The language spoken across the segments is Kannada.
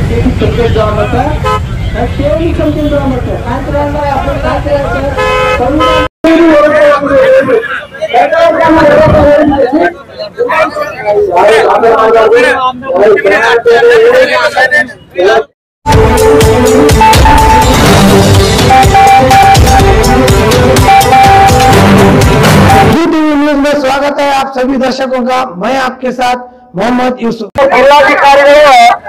केली संकेत जावं लागतं केली संकेत जावं लागतं कांतराला आपण काय करायचं संविधान न्यूज में स्वागत है आप सभी दर्शकों का मैं आपके साथ मोहम्मद यूसुफ ಜಿಲ್ಲಾಧಿಕಾರಿಗಳು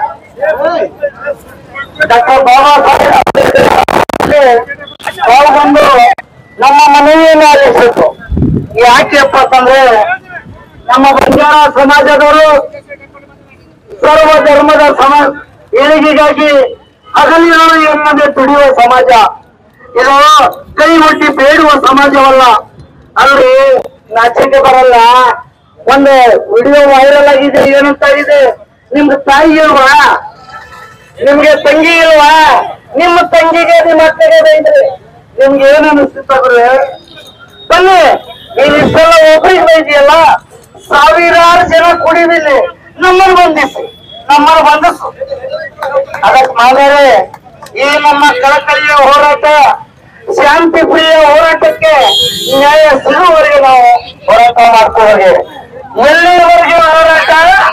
ಡಾಕ್ಟರ್ ಬಾಬಾ ಸಾಹೇಬ್ ಪಾಲ್ಗೊಂಡು ನಮ್ಮ ಮನವಿಯನ್ನು ಆಲಿಸಿದ್ರು ಯಾಕೆಪ್ಪ ಅಂತಂದ್ರೆ ನಮ್ಮ ಬಂಜಾರ ಸಮಾಜದವರು ಸರ್ವ ಧರ್ಮದ ಸಮ ಏಳಿಗೆಗಾಗಿ ಹಗಲಿರುಳು ಎನ್ನದೆ ತುಡಿಯುವ ಸಮಾಜ ಇದು ಕೈ ಮುಟ್ಟಿ ಬೇಡುವ ಸಮಾಜವಲ್ಲ ಅಲ್ರಿ ನಾಚಿಕೆ ಬರಲ್ಲ ಒಂದು ವಿಡಿಯೋ ವೈರಲ್ ಆಗಿದೆ ಏನಂತ ಇದೆ ನಿಮ್ಗೆ ತಾಯಿ ಇಲ್ವಾ ನಿಮ್ಗೆ ತಂಗಿ ಇಲ್ವಾ ನಿಮ್ಮ ತಂಗಿಗೆ ನಿಮ್ಮ ಅಕ್ಕಗೆ ಬೈದ್ರಿ ನಿಮ್ಗೆ ಏನ್ ಅನಿಸ್ತವ್ರೆ ಬನ್ನಿ ಇಷ್ಟೆಲ್ಲ ಒಬ್ಬರಿಗೆ ಬೈದಿಯಲ್ಲ ಸಾವಿರಾರು ಜನ ಕುಡಿದಿಲ್ಲಿ ನಮ್ಮನ್ನು ಬಂಧಿಸಿ ನಮ್ಮನ್ನು ಬಂಧಿಸು ಅದಕ್ಕೆ ಮಾದರೆ ಈ ನಮ್ಮ ಕಳಕಳಿಯ ಹೋರಾಟ ಶಾಂತಿ ಪ್ರಿಯ ಹೋರಾಟಕ್ಕೆ ನ್ಯಾಯ ಸಿಗುವವರೆಗೆ ನಾವು ಹೋರಾಟ ಮಾಡ್ಕೋವರೆಗೆ ಎಲ್ಲಿವರೆಗೆ ಹೋರಾಟ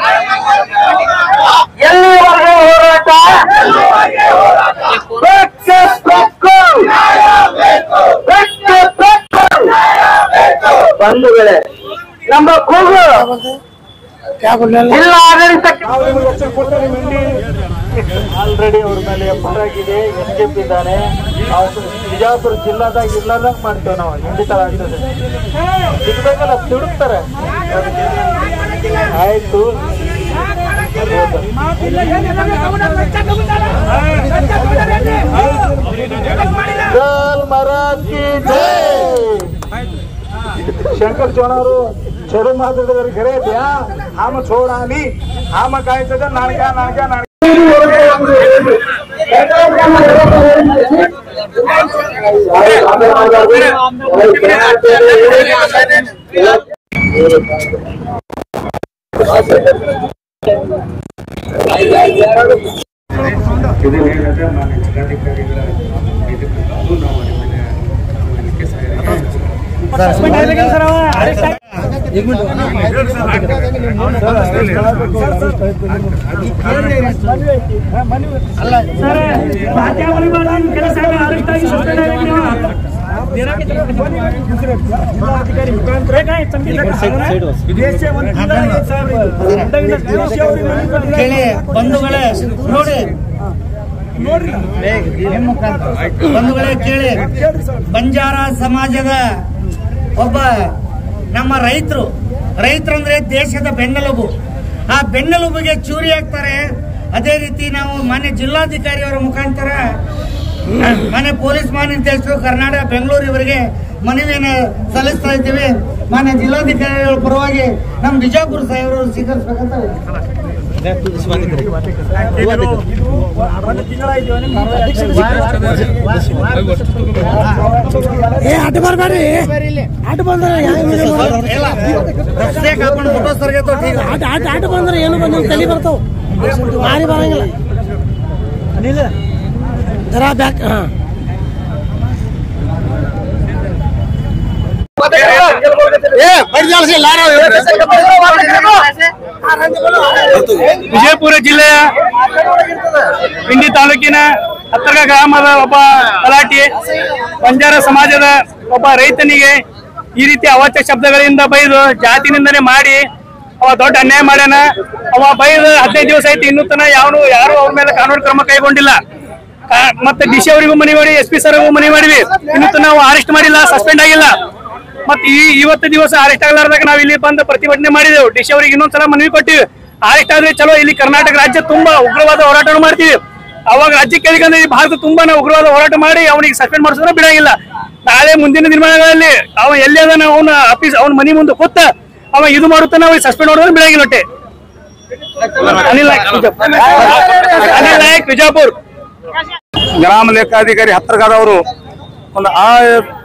ಎಲ್ಲಿವರೆಗೆ ಹೋರಾಟ ಬೆಕ್ಕೆ ಬೆಕ್ಕು ಬೆಕ್ಕೆ ಬೆಕ್ಕು ಬಂಧುಗಳೇ ನಮ್ಮ ಕೂಗು ಜಿಲ್ಲಾ ಆಡಳಿತಕ್ಕೆ ಆಲ್ರೆಡಿ ಅವ್ರ ಮೇಲೆ ಎಫ್ ಆರ್ ಆಗಿದೆ ಎಸ್ ಕೆ ಪಿ ಇದ್ದಾನೆ ಅವ್ರು ಬಿಜಾಪುರ ಜಿಲ್ಲಾದಾಗ ಇಲ್ಲದಂಗ್ ಮಾಡ್ತೇವೆ ನಾವು ಹಿಂದಿತರ ಆಗ್ತದೆ ಸಿಗ್ಬೇಕಲ್ಲ ತಿಡುಕ್ತಾರೆ ಆಯ್ತು ಜಲ್ ಮಹಾರಾಜ್ ಕಿ ಜೈ शंकर चोणारू छोडू मात्र घरे द्या हाम छोडानी हाम काय नाणक्या नाणक्या नाणक्या ಇದನ್ನೇನಾದ್ರೆ ಮಾನ್ಯ ಜಿಲ್ಲಾಧಿಕಾರಿಗಳ ಇದಕ್ಕೆ ತಂದು ನಾವು ನಿಮ್ಮನ್ನ ಅದಕ್ಕೆ ಸಹಾಯ ಬಂಧುಗಳೇ ನೋಡಿ ಬಂಧುಗಳೇ ಕೇಳಿ ಬಂಜಾರ ಸಮಾಜದ ಒಬ್ಬ ನಮ್ಮ ರೈತರು ರೈತರಂದ್ರೆ ದೇಶದ ಬೆನ್ನೆಲುಬು ಆ ಬೆನ್ನೆಲುಬಿಗೆ ಚೂರಿ ಹಾಕ್ತಾರೆ ಅದೇ ರೀತಿ ನಾವು ಮಾನ್ಯ ಜಿಲ್ಲಾಧಿಕಾರಿಯವರ ಮುಖಾಂತರ ಮಾನ್ಯ ಪೊಲೀಸ್ ಮಹಾನಿರ್ದೇಶಕರು ಕರ್ನಾಟಕ ಬೆಂಗಳೂರು ಇವರಿಗೆ ಮನವಿಯನ್ನು ಸಲ್ಲಿಸ್ತಾ ಇದ್ದೀವಿ ಮಾನ್ಯ ಜಿಲ್ಲಾಧಿಕಾರಿಗಳ ಪರವಾಗಿ ನಮ್ಮ ಬಿಜಾಪುರ ಸಾಹೇಬರು ಸ್ವೀಕರಿಸಬೇಕಂತ ಒಂದು ತಿಂಗಳಾಯ್ತು ಇಲ್ಲ, ರಸ್ತೆ ಕಾಕೊಂಡು ಫೋಟೋ ಸರ್ಗೈತೋ ಠೀಕ್ ಆಟ ಆಟ ಆಟ ಬಂದ್ರೆ ಏನು ಬಂದು ತಲೆ ಬರ್ತಾವ ಮಾರಿ ಬರಂಗಿಲ್ಲ ಅನಿಲ ಜರಾ ಬ್ಯಾಕ್ ಹಾ ವಿಜಯಪುರ ಜಿಲ್ಲೆಯ ಇಂಡಿ ತಾಲೂಕಿನ ಹತ್ತರ ಗ್ರಾಮದ ಒಬ್ಬ ತಲಾಟಿ ಬಂಜಾರ ಸಮಾಜದ ಒಬ್ಬ ರೈತನಿಗೆ ಈ ರೀತಿ ಅವಾಚ್ಯ ಶಬ್ದಗಳಿಂದ ಬೈದು ಜಾತಿನಿಂದನೆ ಮಾಡಿ ಅವ ದೊಡ್ಡ ಅನ್ಯಾಯ ಮಾಡ್ಯಾನ ಅವ ಬೈದು ಹದಿನೈದು ದಿವಸ ಆಯ್ತು ಇನ್ನೂ ತನ ಯಾವನು ಯಾರು ಅವ್ರ ಮೇಲೆ ಕಾನೂನು ಕ್ರಮ ಕೈಗೊಂಡಿಲ್ಲ ಕಾ- ಮತ್ತೆ ಡಿ ಸಿ ಅವರಿಗೂ ಮನವಿ ಮಾಡಿ ಎಸ್ ಪಿ ಸರ್ ಮನವಿ ಮಾಡಿವಿ ಇನ್ನೂ ತನ ನಾವು ಅರೆಸ್ಟ್ ಮಾಡಿಲ್ಲ ಸಸ್ಪೆಂಡ್ ಆಗಿಲ್ಲ ಮತ್ತೆ ಈ ಇವತ್ತು ದಿವಸ ಅರೆಸ್ಟ್ ಆಗ್ಲಾರ್ದಾಗ ನಾವು ಇಲ್ಲಿ ಬಂದು ಪ್ರತಿಭಟನೆ ಮಾಡಿದೆವು ಡಿ ಸಿ ಅವರಿಗೆ ಇನ್ನೊಂದ್ಸಲ ಮನವಿ ಕೊಟ್ಟಿವಿ ಅರೆಸ್ಟ್ ಆದ್ರೆ ಚಲೋ ಇಲ್ಲಿ ಕರ್ನಾಟಕ ರಾಜ್ಯ ತುಂಬಾ ಉಗ್ರವಾದ ಹೋರಾಟ ಮಾಡ್ತೀವಿ ಅವಾಗ ರಾಜ್ಯ ಕೇಳಿಕಂದ್ರೆ ಈ ಭಾರತ ತುಂಬಾ ನಾವು ಉಗ್ರವಾದ ಹೋರಾಟ ಮಾಡಿ ಅವನಿಗೆ ಸಸ್ಪೆಂಡ್ ಮಾಡಿಸಿದ್ರೆ ಬಿಡಂಗಿಲ್ಲ ನಾಳೆ ಮುಂದಿನ ದಿನಗಳಲ್ಲಿ ಅವ ಎಲ್ಲಿ ಅದಾನ ಅವನ ಆಫೀಸ್ ಅವನ ಮನಿ ಮುಂದೆ ಕೂತ ಅವ ಇದು ಮಾಡುತ್ತಾನ ಅವ್ರಿಗೆ ಸಸ್ಪೆಂಡ್ ಮಾಡೋದ್ರೆ ಬಿಡಂಗಿಲ್ಲ ಒಟ್ಟೆ ಅನಿಲ್ ನಾಯ್ಕ್ ವಿಜಾಪುರ್. ಅನಿಲ್ ನಾಯ್ಕ್ ವಿಜಾಪುರ್ ಗ್ರಾಮ ಲೆಕ್ಕಾಧಿಕಾರಿ ಹತ್ತಿರಗಾದವರು ಒಂದು ಆ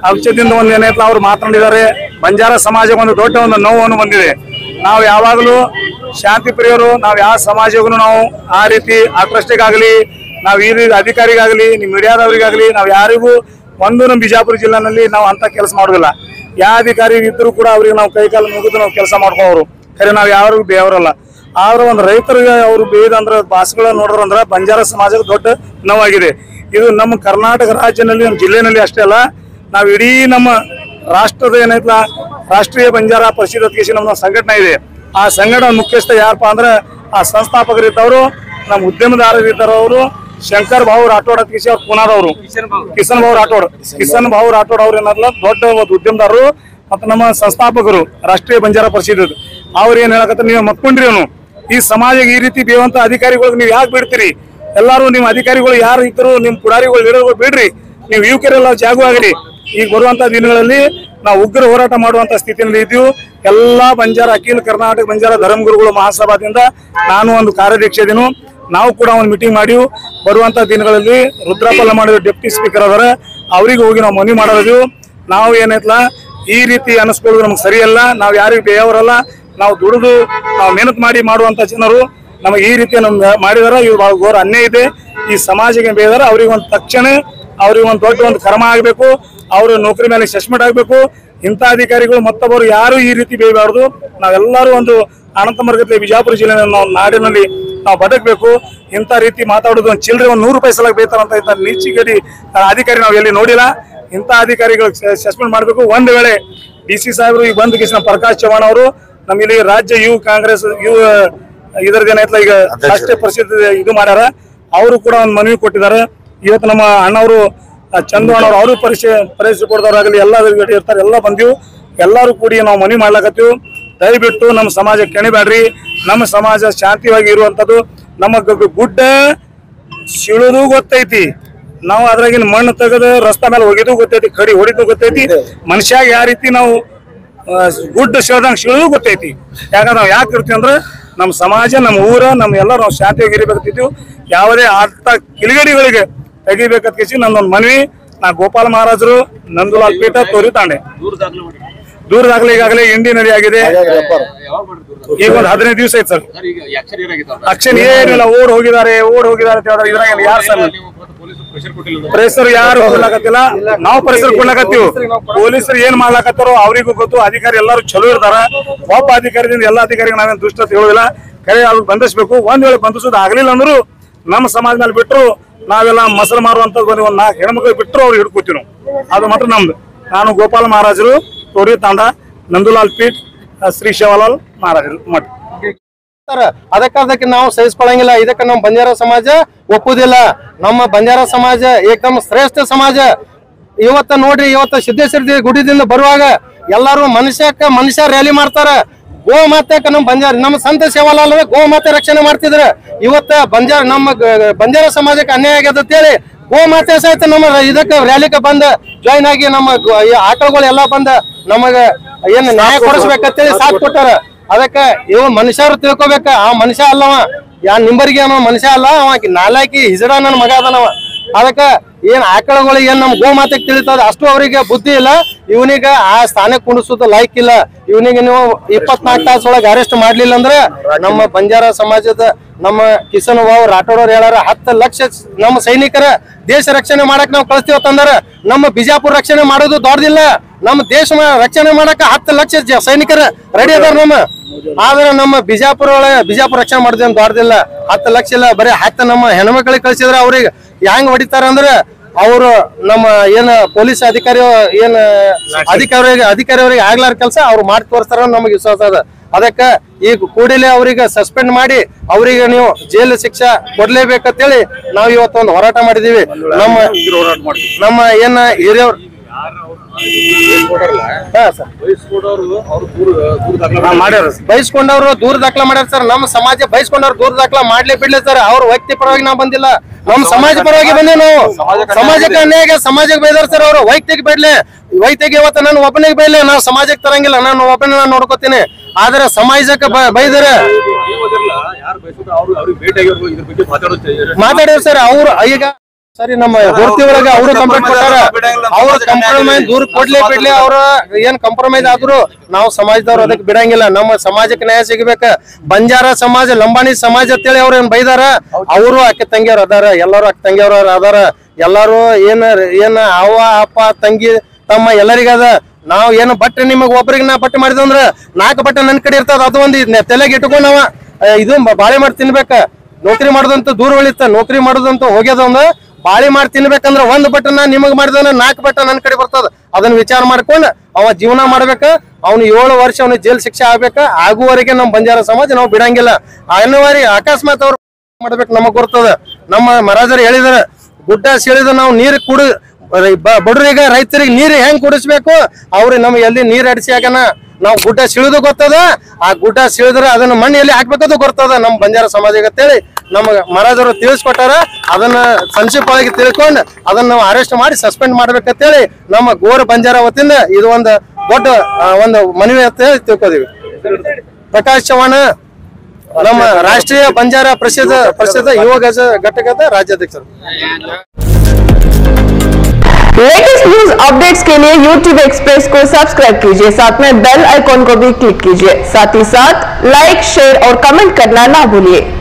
ಔಷಧದಿಂದ ಒಂದು ಏನೈತಲ್ಲ ಅವ್ರು ಮಾತನಾಡಿದ್ದಾರೆ ಬಂಜಾರ ಸಮಾಜ ಒಂದು ದೊಡ್ಡ ಒಂದು ನೋವನ್ನು ಬಂದಿದೆ ನಾವು ಯಾವಾಗಲೂ ಶಾಂತಿ ಪ್ರಿಯರು ನಾವು ಯಾವ ಸಮಾಜಗೂ ನಾವು ಆ ರೀತಿ ಆಕ್ರಷ್ಟಕ್ಕಾಗಲಿ ನಾವು ಈ ರೀತಿ ಅಧಿಕಾರಿಗಾಗಲಿ ನಿಮ್ಮ ಮೀಡಿಯಾದವರಿಗಾಗಲಿ ನಾವು ಯಾರಿಗೂ ಒಂದು ನಮ್ಮ ಬಿಜಾಪುರ ಜಿಲ್ಲೆನಲ್ಲಿ ನಾವು ಅಂತ ಕೆಲಸ ಮಾಡೋದಿಲ್ಲ ಯಾವ ಅಧಿಕಾರಿ ಇದ್ರೂ ಕೂಡ ಅವ್ರಿಗೆ ನಾವು ಕೈ ಕಾಲು ಮುಗಿದು ನಾವು ಕೆಲಸ ಮಾಡ್ಕೋರು ಖರೆ ನಾವು ಯಾರಿಗೂ ಬೇಯವರಲ್ಲ ಆದ್ರೆ ಒಂದು ರೈತರಿಗೆ ಅವರು ಬೇಯ್ದಂದ್ರೆ ಭಾಷೆಗಳನ್ನ ನೋಡಿದ್ರಂದ್ರೆ ಬಂಜಾರ ಸಮಾಜಕ್ಕೆ ದೊಡ್ಡ ನೋವಾಗಿದೆ ಇದು ನಮ್ಮ ಕರ್ನಾಟಕ ರಾಜ್ಯದಲ್ಲಿ ನಮ್ಮ ಜಿಲ್ಲೆನಲ್ಲಿ ಅಷ್ಟೇ ಅಲ್ಲ ನಾವು ಇಡೀ ನಮ್ಮ ರಾಷ್ಟ್ರದ ಏನೈತಲ್ಲ ರಾಷ್ಟ್ರೀಯ ಬಂಜಾರ ಪರಿಷತ್ ಕೇಸಿ ನಮ್ಮ ಸಂಘಟನೆ ಇದೆ ಆ ಸಂಘಟನೆ ಮುಖ್ಯಸ್ಥ ಯಾರಪ್ಪ ಅಂದ್ರೆ ಆ ಸಂಸ್ಥಾಪಕರಿದ್ದವರು ನಮ್ಮ ಉದ್ಯಮದಾರರಿದ್ದವರು ಶಂಕರ್ ಭಾವು ರಾಠೋಡ್ ಅತ್ಕೇಶಿ ಅವ್ರು ಪುನಾದವರು ಕಿಸನ್ ಭಾವು ರಾಠೋಡ್ ಕಿಸನ್ ಭಾವು ರಾಠೋಡ್ ಅವ್ರು ಏನಾರಲ್ಲ ದೊಡ್ಡ ಒಂದು ಉದ್ಯಮದಾರರು ಮತ್ತು ನಮ್ಮ ಸಂಸ್ಥಾಪಕರು ರಾಷ್ಟ್ರೀಯ ಬಂಜಾರ ಪರಿಷತ್ ಅವ್ರು ಏನ್ ಹೇಳಕತ್ತ ನೀವು ಮತ್ಕೊಂಡ್ರಿ ಅವನು ಈ ಸಮಾಜಕ್ಕೆ ಈ ರೀತಿ ಬೇವಂತ ಅಧಿಕಾರಿಗಳಿಗೆ ನೀವು ಯಾಕೆ ಬಿಡ್ತೀರಿ ಎಲ್ಲಾರು ನಿಮ್ಮ ಅಧಿಕಾರಿಗಳು ಯಾರು ಇದ್ರು ನಿಮ್ಮ ಪುಡಾರಿಗಳು ಲೀಡರ್ಗಳು ಬಿಡ್ರಿ ನೀವು ಯುವಕರೆಲ್ಲ ಜಾಗು ಆಗಲಿ ಈಗ ಬರುವಂತ ದಿನಗಳಲ್ಲಿ ನಾವು ಉಗ್ರ ಹೋರಾಟ ಮಾಡುವಂತ ಸ್ಥಿತಿಯಲ್ಲಿ ಇದ್ದೀವಿ ಎಲ್ಲಾ ಬಂಜಾರ ಅಖಿಲ ಕರ್ನಾಟಕ ಬಂಜಾರ ಧರ್ಮಗುರುಗಳು ಮಹಾಸಭಾದಿಂದ ನಾನು ಒಂದು ಕಾರ್ಯಾಧ್ಯಕ್ಷದಿನು ನಾವು ಕೂಡ ಒಂದು ಮೀಟಿಂಗ್ ಮಾಡಿವು ಬರುವಂತ ದಿನಗಳಲ್ಲಿ ರುದ್ರಪಲ್ಲ ಮಾಡಿದ ಡೆಪ್ಟಿ ಸ್ಪೀಕರ್ ಅದರ ಅವ್ರಿಗೆ ಹೋಗಿ ನಾವು ಮನವಿ ಮಾಡೋದು ನಾವು ಏನೈತಲ್ಲ ಈ ರೀತಿ ಅನಿಸ್ಕೊಳ್ಳೋದು ನಮ್ಗೆ ಸರಿಯಲ್ಲ ನಾವು ಯಾರಿಗೂ ಬೇಯವರಲ್ಲ ನಾವು ದುಡಿದು ನಾವು ಮೆಹನತ್ ಮಾಡಿ ಮಾಡುವಂತ ಜನರು ನಮಗೆ ಈ ರೀತಿ ನಮ್ಗೆ ಮಾಡಿದಾರ ಇವು ಬಹಳ ಘೋರ ಅನ್ಯಾಯ ಇದೆ ಈ ಸಮಾಜಕ್ಕೆ ಬೇದಾರ ಅವ್ರಿಗೆ ಒಂದು ತಕ್ಷಣ ಅವ್ರಿಗೆ ಒಂದು ದೊಡ್ಡ ಒಂದು ಕ್ರಮ ಆಗಬೇಕು ಅವ್ರ ನೌಕರಿ ಮೇಲೆ ಸಸ್ಪೆಂಡ್ ಆಗಬೇಕು ಇಂಥ ಅಧಿಕಾರಿಗಳು ಮತ್ತೊಬ್ಬರು ಯಾರು ಈ ರೀತಿ ಬೇಯಬಾರ್ದು ನಾವೆಲ್ಲರೂ ಒಂದು ಅನಂತ ಮಾರ್ಗದಲ್ಲಿ ಬಿಜಾಪುರ ಜಿಲ್ಲೆ ನಾವು ನಾಡಿನಲ್ಲಿ ನಾವು ಬದುಕಬೇಕು ಇಂಥ ರೀತಿ ಮಾತಾಡೋದು ಒಂದು ಚಿಲ್ಲರೆ ಒಂದು ನೂರು ರೂಪಾಯಿ ಸಲ ಬೇತಾರಂತ ಇಂಥ ನೀಚಿಗಡಿ ಅಧಿಕಾರಿ ನಾವು ಎಲ್ಲಿ ನೋಡಿಲ್ಲ ಇಂಥ ಅಧಿಕಾರಿಗಳು ಸಸ್ಪೆಂಡ್ ಮಾಡಬೇಕು ಒಂದು ವೇಳೆ ಡಿ ಸಿ ಸಾಹೇಬರು ಈಗ ಬಂದು ಕಿಶನ್ ಪ್ರಕಾಶ್ ಚವ್ಹಾಣ್ ಅವರು ನಮ್ಮಲ್ಲಿ ರಾಜ್ಯ ಯುವ ಕಾಂಗ್ರೆಸ್ ಯುವ ಇದರದ್ದು ಏನೈತಲ್ಲ ಈಗ ರಾಷ್ಟ್ರೀಯ ಪರಿಷತ್ ಇದು ಮಾಡ್ಯಾರ ಅವರು ಕೂಡ ಒಂದು ಮನವಿ ಕೊಟ್ಟಿದ್ದಾರೆ ಇವತ್ತು ನಮ್ಮ ಅಣ್ಣವರು ಆ, ಚಂದು ಅಣ್ಣವ್ರು ಅವರು ಪರಿಚಯ ಪರಿಚಯ ಕೊಡ್ದವ್ರಾಗಲಿ ಎಲ್ಲ ಗಡಿ ಇರ್ತಾರೆ ಎಲ್ಲ ಬಂದಿವು ಎಲ್ಲರೂ ಕೂಡಿ ನಾವು ಮನವಿ ಮಾಡ್ಲಾಕತ್ತೀವಿ ದಯವಿಟ್ಟು ನಮ್ಮ ಸಮಾಜ ಕೆಣಿಬೇಡ್ರಿ ನಮ್ಮ ಸಮಾಜ ಶಾಂತಿಯಾಗಿ ಇರುವಂತದ್ದು ನಮ್ಮ ಗ- ಗ- ಗುಡ್ಡ ಸಿಳುದು ಗೊತ್ತೈತಿ ನಾವು ಅದ್ರಾಗಿನ ಮಣ್ಣು ತೆಗೆದು ರಸ್ತೆ ಮೇಲೆ ಹೋಗಿದ್ದು ಗೊತ್ತೈತಿ ಕಡಿ ಹೊಡಿದು ಗೊತ್ತೈತಿ ಮನುಷ್ಯಾಗ ಯಾವ ರೀತಿ ನಾವು ಆ, ಗುಡ್ಡ ಸಿಳ್ದಂಗ್ ಸಿಳುದು ಗೊತ್ತೈತಿ ಯಾಕಂದ್ರೆ ನಾವು ಯಾಕೆ ಇರ್ತೀವಿ ಅಂದ್ರೆ ನಮ್ಮ ಸಮಾಜ ನಮ್ಮ ಊರ ನಮ್ಮ ಎಲ್ಲ ನಾವು ಶಾಂತಿಯಾಗಿ ಇರಬೇಕಂತಿದ್ವಿ ಯಾವುದೇ ಅರ್ಥ ಕಿಲಿಗಡಿಗಳಿಗೆ ತೆಗಿಬೇಕಂತ ಕೇಸಿ ನನ್ನೊಂದು ಮನವಿ ನಾ ಗೋಪಾಲ ಮಹಾರಾಜರು ನಂದುಲಾಲ್ ಪೀಠ ತೋರಿ ತಾಂಡೆ ದೂರ ದಾಖಲೆ ಈಗಾಗಲೇ ಇಂಡಿ ನಡಿ ಆಗಿದೆ ಈಗ ಒಂದು ಹದಿನೈದು ದಿವಸ ಐತೆ ಸರ್ ಅಕ್ಷನ್ ಏನಿಲ್ಲ ಓಡ್ ಹೋಗಿದ್ದಾರೆ ಓಡ್ ಹೋಗಿದ್ದಾರೆ ಅಂತ ಹೇಳಿದ್ರೆ ಇದ್ರಾಗ ಯಾರು ಸರ್ ಪ್ರೆಸರ್ ಯಾರು ಕೊಡ್ಲಾಕತ್ತಿಲ್ಲ ನಾವು ಪ್ರೆಸರ್ ಕೊಡ್ಲಾಕತ್ತೀವಿ ಪೊಲೀಸರು ಏನ್ ಮಾಡ್ಲಾಕತ್ತಾರೋ ಅವ್ರಿಗೂ ಗೊತ್ತು ಅಧಿಕಾರಿ ಎಲ್ಲರೂ ಚಲೋ ಇರ್ತಾರ ಒಬ್ಬ ಅಧಿಕಾರಿದಿಂದ ಎಲ್ಲ ಅಧಿಕಾರಿಗೆ ನಾವೇನು ದುಷ್ಟ ಹೇಳೋದಿಲ್ಲ ಕರೆ ಅವ್ರಿಗೆ ಬಂಧಿಸ್ಬೇಕು ಒಂದ್ ವೇಳೆ ಬಂಧಿಸೋದು ಆಗ್ಲಿಲ್ಲ ಅಂದ್ರು ನಮ್ಮ ಸಮಾಜ ಮೇಲೆ ಬಿಟ್ರು ನಾವೆಲ್ಲ ಮಸರು ಮಾರುವಂತದ್ದು ಬಂದು ಒಂದ್ ನಾಲ್ಕು ಹೆಣ್ಮಕ್ಳು ಬಿಟ್ರು ಅವ್ರು ಹಿಡ್ಕೊತೀವಿ ನಾವು ಅದು ಮಾತ್ರ ನಮ್ದು ನಾನು ಗೋಪಾಲ ಮಹಾರಾಜರು ತೋರಿ ತಾಂಡ ನಂದುಲಾಲ್ ಪೀಠ್ ಆ, ಶ್ರೀ ಶಿವಲಾಲ್ ಮಹಾರಾಜರು ಮಠ ಮಾಡ್ತಾರ. ಅದಕ್ಕ ಅದಕ್ಕೆ ನಾವು ಸಹಿಸ್ಕೊಳಂಗಿಲ್ಲ ಇದಕ್ಕೆ ನಮ್ಮ ಬಂಜಾರ ಸಮಾಜ ಒಪ್ಪುದಿಲ್ಲ ನಮ್ಮ ಬಂಜಾರ ಸಮಾಜ ಏಕದಮ್ ಶ್ರೇಷ್ಠ ಸಮಾಜ ಇವತ್ತ ನೋಡ್ರಿ ಇವತ್ತ ಸಿದ್ದೇಶ್ವರ ಗುಡಿದಿಂದ ಬರುವಾಗ ಎಲ್ಲಾರು ಮನುಷ್ಯಕ್ಕ ಮನುಷ್ಯ ರ್ಯಾಲಿ ಮಾಡ್ತಾರ ಗೋ ಮಾತೆಕ ನಮ್ಮ ಬಂಜಾರ ನಮ್ಮ ಸಂತ ಸೇವಾಲಾಲ್ ಗೋ ಮಾತೆ ರಕ್ಷಣೆ ಮಾಡ್ತಿದ್ರ ಇವತ್ತ ಬಂಜಾರ ನಮ್ಮ ಗ- ಬಂಜಾರ ಸಮಾಜಕ್ಕೆ ಅನ್ಯಾಯ ಆಗ್ಯದ ಅಂತೇಳಿ ಗೋ ಮಾತೆ ಸಹಿತ ನಮ್ಮ ಇದಕ್ಕ ರ್ಯಾಲಿಗೆ ಬಂದ ಜಾಯ್ನ್ ಆಗಿ ನಮ್ಮ ಗ- ಈ ಆಕಳುಗಳು ಎಲ್ಲಾ ಬಂದ ನಮಗ ಏನ್ ನ್ಯಾಯ ಕೊಡಿಸ್ಬೇಕಂತೇಳಿ ಸಾಥ್ ಕೊಟ್ಟಾರ ಅದಕ್ಕ ಇವ ಮನುಷ್ಯರು ತಿಳ್ಕೊಬೇಕ ಆ ಮನುಷ್ಯ ಅಲ್ಲವ ಯಾ ನಿಂಬರಿಗೆ ಅನ್ನೋ ಮನುಷ್ಯ ಅಲ್ಲ ಅವ ನಾಲಾಕಿ ಹಿಜಡ ನನ್ನ ಮಗ ಅದನವ ಅದಕ್ಕ ಏನ್ ಆಕಳಗಳಿಗೆ ಏನ್ ನಮ್ ಗೋಮಾತೆಗೆ ತಿಳಿತದ ಅಷ್ಟು ಅವರಿಗೆ ಬುದ್ಧಿ ಇಲ್ಲ ಇವನಿಗ ಆ ಸ್ಥಾನಕ್ಕೆ ಕುಣಿಸೋದು ಲೈಕ್ ಇಲ್ಲ ಇವನಿಗೆ ನೀವು ಇಪ್ಪತ್ನಾಲ್ಕು ತಾಸ ಒಳಗೆ ಅರೆಸ್ಟ್ ಮಾಡ್ಲಿಲ್ಲ ಅಂದ್ರೆ ನಮ್ಮ ಬಂಜಾರ ಸಮಾಜದ ನಮ್ಮ ಕಿಸನ್ ವಾವ್ ರಾಠೋಡವ್ರು ಹೇಳಾರ ಹತ್ತು ಲಕ್ಷ ನಮ್ಮ ಸೈನಿಕರ ದೇಶ ರಕ್ಷಣೆ ಮಾಡಕ್ ನಾವು ಕಳಿಸ್ತೀವಿ ತಂದಾರ ನಮ್ಮ ಬಿಜಾಪುರ ರಕ್ಷಣೆ ಮಾಡೋದು ದೊಡ್ಡದಿಲ್ಲ ನಮ್ಮ ದೇಶ ಮ- ರಕ್ಷಣೆ ಮಾಡಕ ಹತ್ತು ಲಕ್ಷ ಜ- ಸೈನಿಕರ ರೆಡಿ ಅದಾರ ನಮ್ಮ ಆದ್ರೆ ನಮ್ಮ ಬಿಜಾಪುರ ಒಳಗೆ ಬಿಜಾಪುರ ರಕ್ಷಣೆ ಮಾಡೋದೇನು ದೊಡ್ಡದಿಲ್ಲ ಹತ್ತು ಲಕ್ಷ ಇಲ್ಲ ಬರೀ ಹತ್ತು ನಮ್ಮ ಹೆಣ್ಮಕ್ಳಿಗೆ ಕಳ್ಸಿದ್ರ ಅವ್ರಿಗೆ ಹೆಂಗ್ ಹೊಡಿತಾರ ಅಂದ್ರೆ ಅವರು ನಮ್ಮ ಏನ ಪೊಲೀಸ್ ಅಧಿಕಾರಿ ಏನ್ ಅಧಿಕಾರಿ ಅಧಿಕಾರಿ ಅವರಿಗೆ ಆಗ್ಲಾರ ಕೆಲಸ ಅವ್ರು ಮಾಡಿ ತೋರಿಸ್ತಾರ ನಮಗೆ ವಿಶ್ವಾಸ ಅದ ಅದಕ್ಕ ಈಗ ಕೂಡಲೇ ಅವರಿಗೆ ಸಸ್ಪೆಂಡ್ ಮಾಡಿ ಅವರಿಗೆ ನೀವು ಜೈಲು ಶಿಕ್ಷೆ ಕೊಡ್ಲೇಬೇಕಂತೇಳಿ ನಾವು ಇವತ್ತೊಂದು ಹೋರಾಟ ಮಾಡಿದೀವಿ ನಮ್ಮ ನಮ್ಮ ಏನ ಹಿರಿಯವ್ರು ಹಾ ಸರ್ ಮಾಡ್ಯಾರ ಬಯಸ್ಕೊಂಡವ್ರು ದೂರ ದಾಖಲ ಮಾಡ್ಯಾರ ಸರ್ ನಮ್ಮ ಸಮಾಜ ಬಯಸ್ಕೊಂಡವ್ರು ದೂರ ದಾಖಲ ಮಾಡ್ಲಿ ಬಿಡ್ಲಿ ಸರ್ ಅವ್ರ ವ್ಯಕ್ತಿ ಪರವಾಗಿ ನಾವು ಬಂದಿಲ್ಲ ನಮ್ಮ ಸಮಾಜ ಪರವಾಗಿ ಬಂದೇ ನಾವು ಸಮಾಜಕ್ಕೆ ಅನ್ಯಾಯ ಸಮಾಜಕ್ಕೆ ಬೈದಾರ ಸರ್ ಅವರು ವೈಯಕ್ತಿಕ ಬೇಡ್ಲಿ ವೈಯಕ್ತಿಕ ಇವತ್ತು ನಾನು ಒಬ್ಬನಿಗೆ ಬೈಲಿ ನಾವು ಸಮಾಜಕ್ಕೆ ತರಂಗಿಲ್ಲ ನಾನು ಒಬ್ಬನೇ ನಾನು ನೋಡ್ಕೋತೀನಿ ಆದ್ರೆ ಸಮಾಜಕ್ಕೆ ಬ- ಬೈದರೆ ಮಾತಾಡಿದ್ರು ಸರ್ ಅವ್ರು ಈಗ ಸರಿ ನಮ್ಮ ಹೊರ್ತಿ ಒಳಗೆ ಅವರು ಕಂಪ್ಲೇಂಟ್ ಕೊಟ್ಟಾರ ಅವ್ರ ಕಂಪ್ರಮೈಸ್ ದೂರ ಕೊಡ್ಲಿ ಬಿಡ್ಲಿ ಅವ್ರ ಏನ್ ಕಂಪ್ರಮೈಸ್ ಆದ್ರು ನಾವು ಸಮಾಜದವ್ರು ಅದಕ್ಕೆ ಬಿಡಂಗಿಲ್ಲ ನಮ್ಮ ಸಮಾಜಕ್ಕೆ ನ್ಯಾಯ ಸಿಗ್ಬೇಕ ಬಂಜಾರ ಸಮಾಜ ಲಂಬಾಣಿ ಸಮಾಜ ಅಂತೇಳಿ ಅವ್ರ ಏನ್ ಬೈದಾರ ಅವರು ಅಕ್ಕ ತಂಗಿಯವ್ರ ಅದಾರ ಎಲ್ಲಾರು ಅಕ್ಕ ತಂಗಿಯವ್ರ ಅದಾರ ಎಲ್ಲಾರು ಏನ್ ಏನ್ ಅವ್ವ ಅಪ್ಪ ತಂಗಿ ತಮ್ಮ ಎಲ್ಲರಿಗದ ನಾವ್ ಏನು ಬಟ್ಟೆ ನಿಮಗ್ ಒಬ್ರಿಗೆ ನಾ ಬಟ್ಟೆ ಮಾಡಿದಂದ್ರ ನಾಲ್ಕು ಬಟ್ಟೆ ನನ್ ಕಡೆ ಇರ್ತದ ಅದು ಒಂದು ತಲೆಗೆ ಇಟ್ಕೊಂಡ್ ನಾವ ಆ, ಇದು ಮ- ಬಾಳೆ ಮಾಡಿ ತಿನ್ಬೇಕ ನೌಕರಿ ಮಾಡೋದಂತ ದೂರ ಉಳಿತ ನೌಕರಿ ಮಾಡೋದಂತ ಹೋಗ್ಯದ ಒಂದ ಬಾಳಿ ಮಾಡಿ ತಿನ್ಬೇಕಂದ್ರ ಒಂದ್ ಬಟನ್ ನಿಮಗ್ ಮಾಡಿದವನ ನಾಲ್ಕು ಬಟನ್ ನನ್ ಕಡೆ ಬರ್ತದ ಅದನ್ನ ವಿಚಾರ ಮಾಡ್ಕೊಂಡ್ ಅವ ಜೀವನ ಮಾಡ್ಬೇಕ ಅವ್ನು ಏಳು ವರ್ಷ ಅವನಿಗೆ ಜೈಲ್ ಶಿಕ್ಷೆ ಆಗ್ಬೇಕ ಆಗುವವರೆಗೆ ನಮ್ ಬಂಜಾರ ಸಮಾಜ ನಾವು ಬಿಡಂಗಿಲ್ಲ ಅನಿವಾರ್ಯ ಅಕಸ್ಮಾತ್ ಅವ್ರು ಮಾಡ್ಬೇಕು ನಮಗ್ ಬರ್ತದ ನಮ್ಮ ಮಹಾರಾಜರು ಹೇಳಿದಾರೆ ಗುಡ್ಡ ಸೀಳಿದ ನಾವು ನೀರು ಕುಡಿ ಬ- ಬಡ್ರಿಗೆ ರೈತರಿಗೆ ನೀರು ಹೆಂಗ್ ಕುಡಿಸ್ಬೇಕು ಅವ್ರಿಗೆ ನಮ್ಗೆ ಎಲ್ಲಿ ನೀರ್ ಅಡಿಸಿ ಆಗನ ನಾವು ಗುಡ್ಡ ಸಿಳಿದು ಗೊತ್ತದ ಆ ಗುಡ್ಡ ಸಿಳಿದ್ರೆ ಅದನ್ನ ಮಣ್ಣು ಎಲ್ಲಿ ಹಾಕ್ಬೇಕದು ಗೊತ್ತದ ನಮ್ಮ ಬಂಜಾರ ಸಮಾಜಕ್ಕೆ ಅಂತೇಳಿ ನಮಗ ಮಹಾರಾಜರು ತಿಳಿಸ್ಕೊಟ್ಟಾರ ಅದನ್ನ ಸಂಕ್ಷಿಪ್ತವಾಗಿ ತಿಳ್ಕೊಂಡು ಅದನ್ನ ನಾವು ಅರೆಸ್ಟ್ ಮಾಡಿ ಸಸ್ಪೆಂಡ್ ಮಾಡ್ಬೇಕಂತೇಳಿ ನಮ್ಮ ಗೋರ ಬಂಜಾರ ವತಿಯಿಂದ ಇದು ಒಂದು ದೊಡ್ಡ ಆ, ಒಂದು ಮನವಿ ಅಂತ ಹೇಳಿ ತಿಳ್ಕೊದೀವಿ ಪ್ರಕಾಶ್ ಚವ್ಹಾಣ್ ನಮ್ಮ ರಾಷ್ಟ್ರೀಯ ಬಂಜಾರ ಪ್ರಸಿದ್ಧ ಪ್ರಸಿದ್ಧ ಯುವ ಗಜ ಘಟಕದ ರಾಜ್ಯಾಧ್ಯಕ್ಷರು लेटेस्ट न्यूज अपडेट्स के लिए YouTube एक्सप्रेस को सब्सक्राइब कीजिए साथ में बेल आइकॉन को भी क्लिक कीजिए साथ ही साथ लाइक शेयर और कमेंट करना ना भूलिए